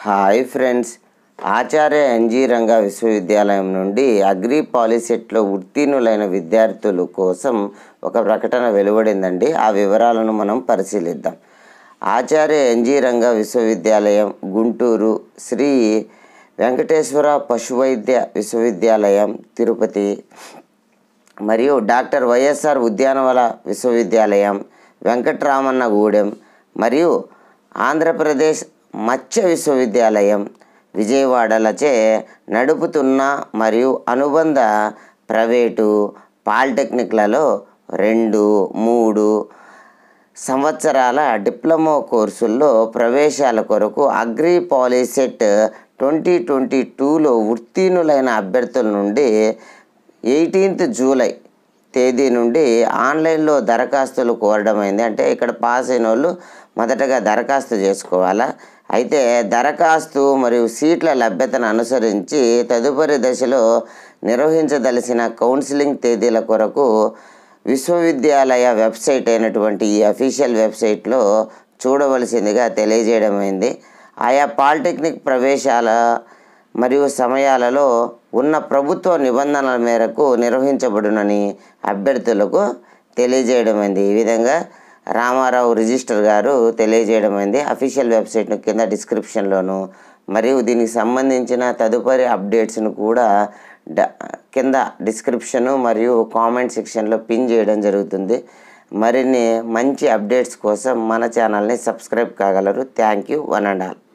hi friends Acharya NG Ranga విశ్వవిద్యాలయం నుండి agri పాలిసెట్లో ఉత్తీర్ణులైన విద్యార్థుల కోసం ఒక ప్రకటన వెలువడిందండి ఆ వివరాలను మనం పరిశీలిద్దాం ఆచార్య ఎన్జీ రంగా విశ్వవిద్యాలయం గుంటూరు శ్రీ వెంకటేశ్వర పశువైద్య విశ్వవిద్యాలయం తిరుపతి మరియు డాక్టర్ వైఎస్ఆర్ ఉద్యానవన విశ్వవిద్యాలయం వెంకట్రామన్నగూడెం మరియు ఆంధ్రప్రదేశ్ మత్స్య విశ్వవిద్యాలయం విజయవాడలచే నడుపుతున్న మరియు అనుబంధ ప్రైవేటు పాలిటెక్నిక్లలో రెండు మూడు సంవత్సరాల డిప్లొమా కోర్సుల్లో ప్రవేశాల కొరకు అగ్రి పాలిసెట్ ట్వంటీ ట్వంటీ టూలో ఉత్తీర్ణులైన అభ్యర్థుల నుండి ఎయిటీన్త్ జూలై తేదీ నుండి ఆన్లైన్లో దరఖాస్తులు కోరడమైంది అంటే ఇక్కడ పాస్ అయిన వాళ్ళు మొదటగా దరఖాస్తు చేసుకోవాలా అయితే దరఖాస్తు మరియు సీట్ల లభ్యతను అనుసరించి తదుపరి దశలో నిర్వహించదలసిన కౌన్సిలింగ్ తేదీల కొరకు విశ్వవిద్యాలయ వెబ్సైట్ అయినటువంటి ఈ అఫీషియల్ వెబ్సైట్లో చూడవలసిందిగా తెలియజేయడమైంది ఆయా పాలిటెక్నిక్ ప్రవేశాల మరియు సమయాలలో ఉన్న ప్రభుత్వ నిబంధనల మేరకు నిర్వహించబడునని అభ్యర్థులకు తెలియజేయడమైంది ఈ విధంగా రామారావు రిజిస్టర్ గారు తెలియజేయడమైంది అఫీషియల్ వెబ్సైట్ను కింద డిస్క్రిప్షన్లోను మరియు దీనికి సంబంధించిన తదుపరి అప్డేట్స్ను కూడా డ కింద డిస్క్రిప్షను మరియు కామెంట్ సెక్షన్లో పిన్ చేయడం జరుగుతుంది మరిన్ని మంచి అప్డేట్స్ కోసం మన ఛానల్ని సబ్స్క్రైబ్ కాగలరు thank you one and all